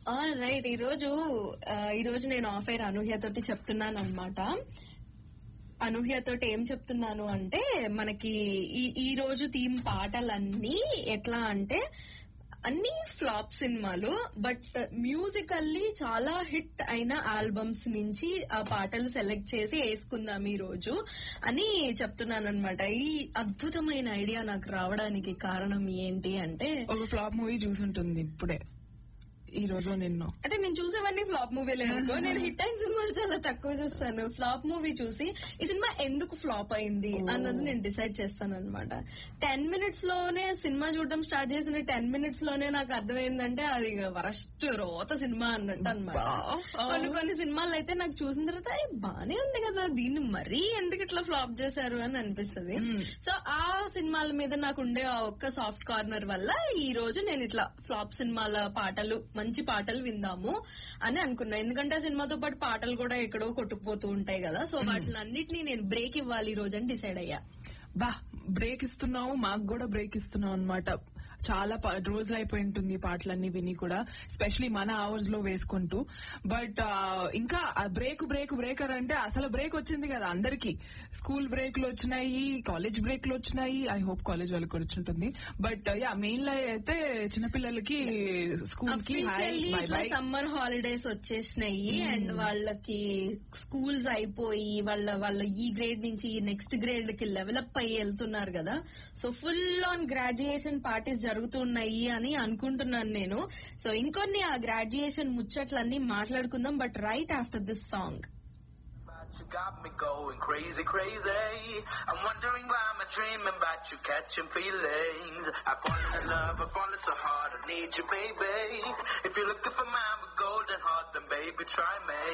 Right ఈ రోజు ఆ, ఈ రోజు నేను ఆఫ్ ఎయిర్ అనూహ్య తోటి చెప్తున్నాను అనమాట అనూహ్య తోటి ఏం చెప్తున్నాను అంటే మనకి ఈ ఈ రోజు థీమ్ పాటలన్నీ ఎట్లా అంటే అన్ని ఫ్లాప్ సినిమాలు బట్ మ్యూజికల్లీ చాలా హిట్ అయిన ఆల్బమ్స్ నుంచి ఆ పాటలు సెలెక్ట్ చేసి వేసుకుందాం ఈ రోజు అని చెప్తున్నాను అనమాట ఈ అద్భుతమైన ఐడియా నాకు రావడానికి కారణం ఏంటి అంటే ఒక ఫ్లాప్ మూవీ చూసుంటుంది ఇప్పుడే ఈ రోజు నిన్ను అంటే నేను చూసేవన్నీ ఫ్లాప్ మూవీలే అనుకో నేను హిట్ అయిన సినిమాలు చాలా తక్కువ చూస్తాను ఫ్లాప్ మూవీ చూసి ఈ సినిమా ఎందుకు ఫ్లాప్ అయింది అన్నది నేను డిసైడ్ చేస్తాను అనమాట టెన్ మినిట్స్ లోనే సినిమా చూడడం స్టార్ట్ చేసిన టెన్ మినిట్స్ లోనే నాకు అర్థమైందంటే అది వరస్ట్ రోత సినిమా అన్నట్టు అనమాట కొన్ని కొన్ని సినిమాలు అయితే నాకు చూసిన తర్వాత "అయ్, బానే ఉంది కదా దీన్ని మరీ ఎందుకు ఇట్లా ఫ్లాప్ చేశారు అని అనిపిస్తుంది సో ఆ సినిమాల మీద నాకు ఉండే ఆ ఒక్క సాఫ్ట్ కార్నర్ వల్ల ఈ రోజు నేను ఇట్లా ఫ్లాప్ సినిమాల పాటలు మంచి పాటలు విందాము అని అనుకున్నా ఎందుకంటే ఆ సినిమాతో పాటు పాటలు కూడా ఎక్కడో కొట్టుకుపోతూ ఉంటాయి కదా సో వాటిని అన్నిటినీ నేను బ్రేక్ ఇవ్వాలి ఈ రోజు అని డిసైడ్ అయ్యా బా బ్రేక్ ఇస్తున్నావు మాకు కూడా బ్రేక్ ఇస్తున్నావు అనమాట చాలా పా- రోజులు అయిపోయి ఉంటుంది ఈ పాటలన్నీ విని కూడా ఎస్పెషలీ మన అవర్స్ లో వేసుకుంటూ బట్ ఇంకా బ్రేక్ బ్రేక్ బ్రేకర్ అంటే అసలు బ్రేక్ వచ్చింది కదా అందరికి స్కూల్ బ్రేక్లు వచ్చినాయి కాలేజ్ బ్రేక్లు వచ్చినాయి ఐ హోప్ కాలేజ్ వాళ్ళకి కూడా వచ్చి ఉంటుంది బట్ యా మెయిన్ లో అయితే చిన్నపిల్లలకి స్కూల్ కి హాయ్ అఫీషియల్లీ బై ఇట్లా బై సమ్మర్ హాలిడేస్ వచ్చేసినాయి అండ్ వాళ్ళకి స్కూల్స్ అయిపోయి వాళ్ళ వాళ్ళ ఈ గ్రేడ్ నుంచి నెక్స్ట్ గ్రేడ్ కి లెవెలప్ అయ్యి వెళ్తున్నారు కదా so full on graduation parties జరుగుతున్నాయి అని అనుకుంటున్నాను నేను సో ఇంకొన్ని ఆ గ్రాడ్యుయేషన్ ముచ్చట్లన్నీ మాట్లాడుకుందాం but right after this song You got me going crazy, crazy. I'm wondering why I'm dreaming about you catching feelings. I've fallen in love, I've fallen so hard, I need you, baby. If you're looking for mine with golden heart, then baby, try me.